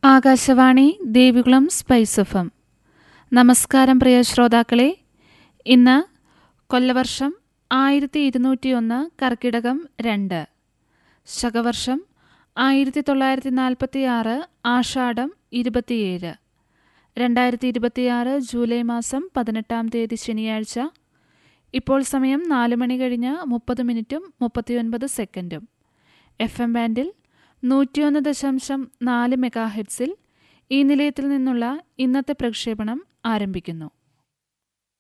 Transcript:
Akashvani Devikulam spice F M നമസ്കാരം പ്രിയ ശ്രോതാക്കളെ ഇന്ന് കൊല്ലവർഷം ആയിരത്തി ഇരുന്നൂറ്റിയൊന്ന് കർക്കിടകം രണ്ട് ശകവർഷം ആയിരത്തി തൊള്ളായിരത്തി നാൽപ്പത്തി ആറ് ആഷാഢം ഇരുപത്തിയേഴ് രണ്ടായിരത്തി ഇരുപത്തിയാറ് ജൂലൈ മാസം പതിനെട്ടാം തീയതി ശനിയാഴ്ച ഇപ്പോൾ സമയം നാല് മണി കഴിഞ്ഞ് മുപ്പത് മിനിറ്റും മുപ്പത്തിയൊൻപത് സെക്കൻഡും എഫ് എം ബാൻഡിൽ നൂറ്റിയൊന്ന് ദശാംശം നാല് മെഗാ ഹെഡ്സിൽ ഈ നിലയത്തിൽ നിന്നുള്ള ഇന്നത്തെ പ്രക്ഷേപണം ആരംഭിക്കുന്നു